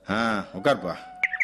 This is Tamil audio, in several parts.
ஆ உட்காருப்பா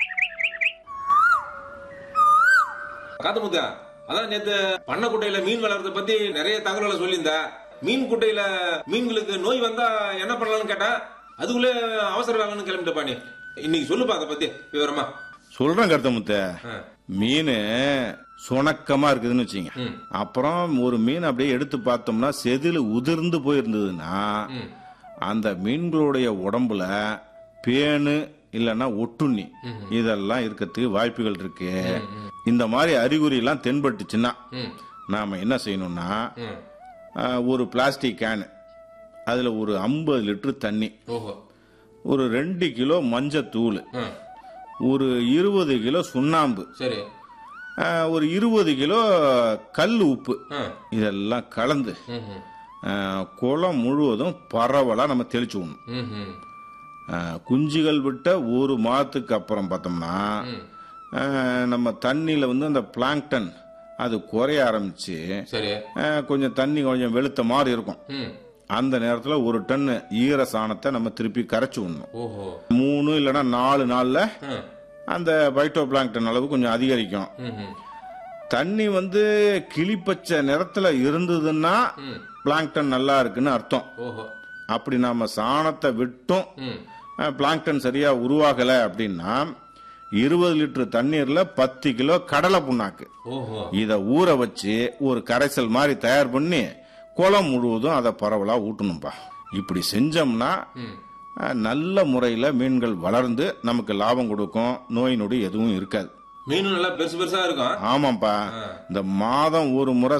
காத்தமுத்தா அதான் நேத்து பண்ணை குட்டையில மீன் வளர்றத பத்தி நிறைய தகவல்களை சொல்லியிருந்தா மீன் குட்டையில மீன்களுக்கு நோய் வந்தா என்ன பண்ணலாம்னு கேட்டா அதுக்குள்ள அவசர வேலைன்னு கிளம்பிட்டப்பா நீ இன்னைக்கு சொல்லுப்பா அதை பத்தி விவரமா சொல்றேன் கருத்தமுத்த ஆ. மீன் சுணக்கமா இருக்குதுன்னு வச்சுங்க ம். அப்புறம் ஒரு மீன் அப்படியே எடுத்து பார்த்தோம்னா செதில் உதிர்ந்து போயிருந்ததுன்னா ம். அந்த மீன்களுடைய உடம்புல பேனு இல்லைன்னா ஒட்டுண்ணி இதெல்லாம் இருக்கிறதுக்கு வாய்ப்புகள் இருக்கு இந்த மாதிரி அறிகுறி எல்லாம் தென்பட்டுச்சுன்னா ம். நாம என்ன செய்யணும்னா ம். ஆ, ஒரு பிளாஸ்டிக் கேனு அதுல ஒரு ஐம்பது லிட்டர் தண்ணி ஓஹோ ஒரு ரெண்டு கிலோ மஞ்சத்தூள் ம். ஒரு இருபது கிலோ சுண்ணாம்பு சரி ஆ, ஒரு இருபது கிலோ கல் உப்பு ம். இதெல்லாம் கலந்து ம். ம். ஆ, குளம் முழுவதும் பரவலா நம்ம தெளிச்சு விடணும் ம். ம். ஆ, குஞ்சுகள் விட்ட ஒரு மாதத்துக்கு அப்புறம் பார்த்தோம்னா ம். ஆ, நம்ம தண்ணியில வந்து அந்த பிளாங்டன் அது குறைய ஆரம்பிச்சு சரி ஆ, கொஞ்சம் தண்ணி கொஞ்சம் வெளுத்த மாதிரி இருக்கும் ம். அந்த நேரத்தில் ஒரு டன் ஈர சாணத்தை நம்ம திருப்பி கரைச்சி விடணும் ஓஹோ மூணு இல்லைன்னா நாலு நாள்ல ம். அந்த பைட்டோ பிளாங்டன் அளவு கொஞ்சம் அதிகரிக்கும் ம். ம். தண்ணி வந்து கிளிப்பச்சை நிறத்துல இருந்ததுன்னா ம். பிளாங்டன் நல்லா இருக்குன்னு அர்த்தம் ஓஹோ அப்படி நாம சாணத்தை விட்டும் ம். அஹ், பிளாங்டன் சரியா உருவாகல அப்படின்னா இருபது லிட்டர் தண்ணீர்ல பத்து கிலோ கடலை புண்ணாக்கு ஓஹோ இத ஊற வச்சு ஒரு கரைசல் மாதிரி தயார் பண்ணி குளம் முழுவதும் அதை பரவலா ஊட்டணும்பா இப்படி செஞ்சோம்னா ம். அஹ், நல்ல முறையில மீன்கள் வளர்ந்து நமக்கு லாபம் கொடுக்கும் நோய் நொடி எதுவும் இருக்காது மீனும் நல்லா பெருசு பெருசா இருக்கும் ஆமாப்பா இந்த மாதம் ஒரு முறை